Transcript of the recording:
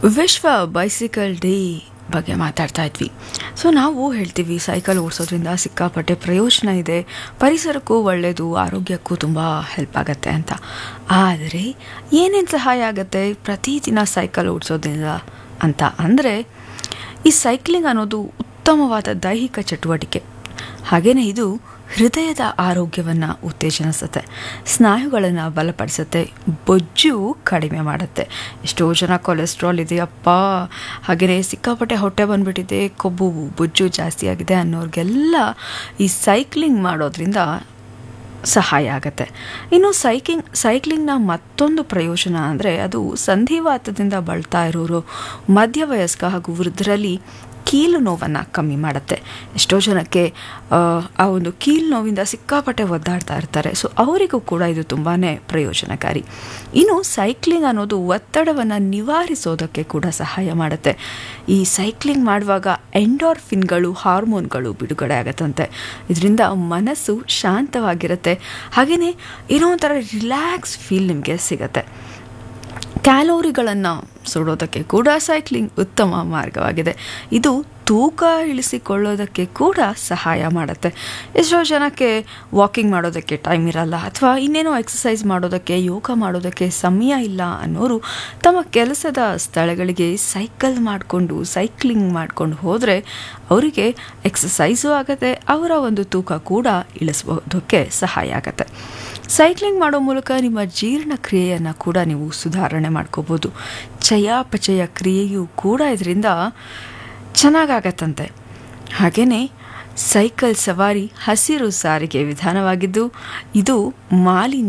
ವಿಶ್ವ bicycle day ಬಗ್ಗೆ ಮಾತಾಡ್ತಾ ಇದ್ವಿ ಸೊ ನಾವು ಹೇಳ್ತೀವಿ ಸೈಕಲ್ ಓಡಿಸೋದ್ರಿಂದ ಸಿಕ್ಕಾಪಟ್ಟೆ ಪ್ರಯೋಜನ ಇದೆ ಪರಿಸರಕ್ಕೂ ಒಳ್ಳೆಯದು ಆರೋಗ್ಯಕ್ಕೂ ತುಂಬ ಹೆಲ್ಪ್ ಆಗುತ್ತೆ ಅಂತ ಆದರೆ ಏನೇನು ಸಹಾಯ ಆಗುತ್ತೆ ಪ್ರತಿದಿನ ಸೈಕಲ್ ಓಡಿಸೋದ್ರಿಂದ ಅಂತ ಅಂದರೆ ಈ ಸೈಕ್ಲಿಂಗ್ ಅನ್ನೋದು ಉತ್ತಮವಾದ ದೈಹಿಕ ಚಟುವಟಿಕೆ ಹಾಗೆಯೇ ಇದು ಹೃದಯದ ಆರೋಗ್ಯವನ್ನು ಉತ್ತೇಜನಿಸುತ್ತೆ ಸ್ನಾಯುಗಳನ್ನು ಬಲಪಡಿಸುತ್ತೆ ಬೊಜ್ಜು ಕಡಿಮೆ ಮಾಡುತ್ತೆ ಎಷ್ಟೋ ಜನ ಕೊಲೆಸ್ಟ್ರಾಲ್ ಇದೆಯಪ್ಪ ಹಾಗೆಯೇ ಸಿಕ್ಕಾಪಟ್ಟೆ ಹೊಟ್ಟೆ ಬಂದ್ಬಿಟ್ಟಿದೆ ಕೊಬ್ಬು ಬೊಜ್ಜು ಜಾಸ್ತಿ ಆಗಿದೆ ಅನ್ನೋರಿಗೆಲ್ಲ ಈ ಸೈಕ್ಲಿಂಗ್ ಮಾಡೋದ್ರಿಂದ ಸಹಾಯ ಆಗುತ್ತೆ ಇನ್ನು ಸೈಕಿಂಗ್ ಸೈಕ್ಲಿಂಗ್ನ ಮತ್ತೊಂದು ಪ್ರಯೋಜನ ಅಂದರೆ ಅದು ಸಂಧಿವಾತದಿಂದ ಬಳಲ್ತಾ ಇರೋರು ಮಧ್ಯವಯಸ್ಕ ಹಾಗೂ ವೃದ್ಧರಲ್ಲಿ ಕೀಲು ನೋವನ್ನು ಕಮ್ಮಿ ಮಾಡುತ್ತೆ ಎಷ್ಟೋ ಜನಕ್ಕೆ ಆ ಒಂದು ಕೀಲು ನೋವಿಂದ ಸಿಕ್ಕಾಪಟ್ಟೆ ಒದ್ದಾಡ್ತಾ ಇರ್ತಾರೆ ಸೊ ಅವರಿಗೂ ಕೂಡ ಇದು ತುಂಬಾ ಪ್ರಯೋಜನಕಾರಿ ಇನ್ನು ಸೈಕ್ಲಿಂಗ್ ಅನ್ನೋದು ಒತ್ತಡವನ್ನು ನಿವಾರಿಸೋದಕ್ಕೆ ಕೂಡ ಸಹಾಯ ಮಾಡುತ್ತೆ ಈ ಸೈಕ್ಲಿಂಗ್ ಮಾಡುವಾಗ ಎಂಡೋರ್ಫಿನ್ಗಳು ಹಾರ್ಮೋನ್ಗಳು ಬಿಡುಗಡೆ ಆಗತ್ತಂತೆ ಇದರಿಂದ ಮನಸ್ಸು ಶಾಂತವಾಗಿರುತ್ತೆ ಹಾಗೆಯೇ ಏನೋ ಒಂಥರ ರಿಲ್ಯಾಕ್ಸ್ ಫೀಲ್ ನಿಮಗೆ ಸಿಗತ್ತೆ ಕ್ಯಾಲೋರಿಗಳನ್ನು ಸುಡೋದಕ್ಕೆ ಕೂಡ ಸೈಕ್ಲಿಂಗ್ ಉತ್ತಮ ಮಾರ್ಗವಾಗಿದೆ ಇದು ತೂಕ ಇಳಿಸಿಕೊಳ್ಳೋದಕ್ಕೆ ಕೂಡ ಸಹಾಯ ಮಾಡುತ್ತೆ ಎಷ್ಟೋ ಜನಕ್ಕೆ ವಾಕಿಂಗ್ ಮಾಡೋದಕ್ಕೆ ಟೈಮ್ ಇರಲ್ಲ ಅಥವಾ ಇನ್ನೇನೋ ಎಕ್ಸಸೈಸ್ ಮಾಡೋದಕ್ಕೆ ಯೋಗ ಮಾಡೋದಕ್ಕೆ ಸಮಯ ಇಲ್ಲ ಅನ್ನೋರು ತಮ್ಮ ಕೆಲಸದ ಸ್ಥಳಗಳಿಗೆ ಸೈಕಲ್ ಮಾಡಿಕೊಂಡು ಸೈಕ್ಲಿಂಗ್ ಮಾಡ್ಕೊಂಡು ಹೋದರೆ ಅವರಿಗೆ ಎಕ್ಸಸೈಸು ಆಗುತ್ತೆ ಅವರ ಒಂದು ತೂಕ ಕೂಡ ಇಳಿಸೋದಕ್ಕೆ ಸಹಾಯ ಆಗುತ್ತೆ ಸೈಕ್ಲಿಂಗ್ ಮಾಡೋ ಮೂಲಕ ನಿಮ್ಮ ಜೀರ್ಣಕ್ರಿಯೆಯನ್ನು ಕೂಡ ನೀವು ಸುಧಾರಣೆ ಮಾಡ್ಕೋಬೋದು ಚಯಾಪಚಯ ಕ್ರಿಯೆಯೂ ಕೂಡ ಇದರಿಂದ ಚೆನ್ನಾಗಾಗತ್ತಂತೆ ಹಾಗೆಯೇ ಸೈಕಲ್ ಸವಾರಿ ಹಸಿರು ಸಾರಿಗೆ ವಿಧಾನವಾಗಿದ್ದು ಇದು ಮಾಲಿನ್ಯ